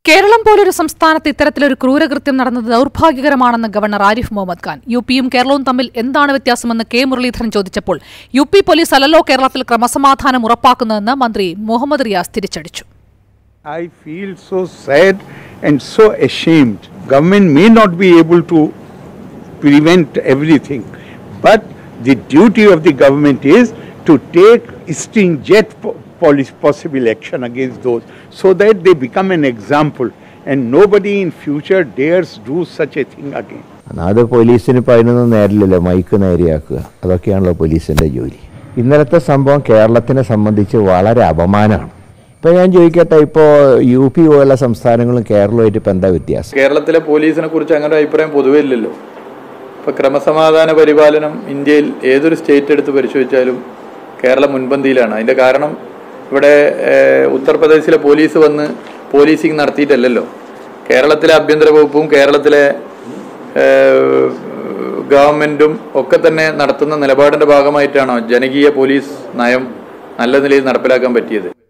കേരളം പോലൊരു സംസ്ഥാനത്ത് ഇത്തരത്തിലൊരു ക്രൂരകൃത്യം നടന്നത് ദൗർഭാഗ്യകരമാണെന്ന് ഗവർണർ ആരിഫ് മുഹമ്മദ് ഖാൻ യു പിയും കേരളവും തമ്മിൽ എന്താണ് വ്യത്യാസമെന്ന് കെ മുരളീധരൻ ചോദിച്ചപ്പോൾ യു പി പോലീസ് അല്ലല്ലോ കേരളത്തിൽ ക്രമസമാധാനം ഉറപ്പാക്കുന്നതെന്ന് മന്ത്രി മുഹമ്മദ് റിയാസ് തിരിച്ചടിച്ചു I feel so sad and so ashamed. Government may not be able to prevent everything, but the duty of the government is to take stringent po- police possible action against those so that they become an example and nobody in future dares do such a thing again. അത് പോലീസിന് ഇപ്പം അതിനൊന്നും നേരില്ലല്ലോ mic നേരെയാക്കുക അതൊക്കെയാണല്ലോ പോലീസിൻ്റെ ജോലി ഇന്നലത്തെ സംഭവം കേരളത്തിനെ സംബന്ധിച്ച് വളരെ അപമാനമാണ് ഇപ്പം ഞാൻ ചോദിക്കട്ടെ ഇപ്പോൾ യു പി പോലുള്ള സംസ്ഥാനങ്ങളും കേരളവുമായിട്ട് ഇപ്പം എന്താ വ്യത്യാസം കേരളത്തിലെ പോലീസിനെ കുറിച്ച് അങ്ങനെ ഒരു അഭിപ്രായം പൊതുവേ ഇല്ലല്ലോ ഇപ്പൊ ക്രമസമാധാന പരിപാലനം ഇന്ത്യയിൽ ഏതൊരു സ്റ്റേറ്റ് എടുത്ത് പരിശോധിച്ചാലും കേരളം മുൻപന്തിയിലാണ് അതിന്റെ കാരണം ഇവിടെ ഏഹ്, ഉത്തർപ്രദേശിലെ പോലീസ് വന്ന് പോലീസിങ് നടത്തിയിട്ടല്ലല്ലോ കേരളത്തിലെ ആഭ്യന്തര വകുപ്പും കേരളത്തിലെ ഏഹ്, ഗവൺമെന്റും ഒക്കെ തന്നെ നടത്തുന്ന നിലപാടിന്റെ ഭാഗമായിട്ടാണോ ജനകീയ പോലീസ് നയം നല്ല നിലയിൽ നടപ്പിലാക്കാൻ പറ്റിയത്